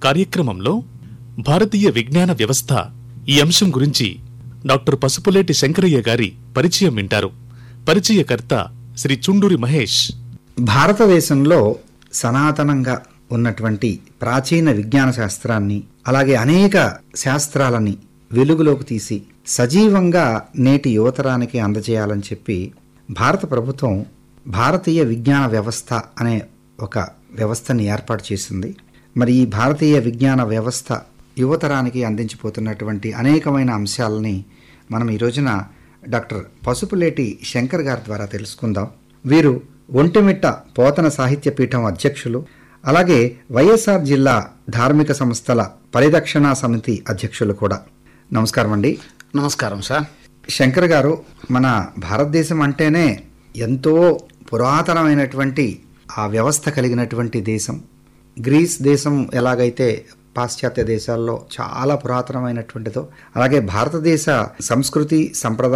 కార్యక్రమంలో భారతీయ విజ్ఞాన వ్యవస్థ ఈ అంశం గురించి డాక్టర్ పసుపులేటి శంకరయ్య గారి పరిచయం వింటారు పరిచయకర్త శ్రీ చుండూరి మహేష్ భారతదేశంలో సనాతనంగా ఉన్నటువంటి ప్రాచీన విజ్ఞాన శాస్త్రాన్ని అలాగే అనేక శాస్త్రాలని వెలుగులోకి తీసి సజీవంగా నేటి యువతరానికి అందజేయాలని చెప్పి భారత ప్రభుత్వం భారతీయ విజ్ఞాన వ్యవస్థ అనే ఒక వ్యవస్థని ఏర్పాటు చేసింది మరి ఈ భారతీయ విజ్ఞాన వ్యవస్థ యువతరానికి అందించిపోతున్నటువంటి అనేకమైన అంశాలని మనం ఈ రోజున డాక్టర్ పసుపులేటి శంకర్ గారి ద్వారా తెలుసుకుందాం వీరు ఒంటిమిట్ట పోతన సాహిత్య పీఠం అధ్యక్షులు అలాగే వైఎస్ఆర్ జిల్లా ధార్మిక సంస్థల పరిరక్షణ సమితి అధ్యక్షులు కూడా నమస్కారం అండి నమస్కారం సార్ శంకర్ గారు మన భారతదేశం అంటేనే ఎంతో పురాతనమైనటువంటి ఆ వ్యవస్థ కలిగినటువంటి దేశం గ్రీస్ దేశం ఎలాగైతే పాశ్చాత్య దేశాల్లో చాలా పురాతనమైనటువంటిదో అలాగే భారతదేశ సంస్కృతి సంప్రదాయం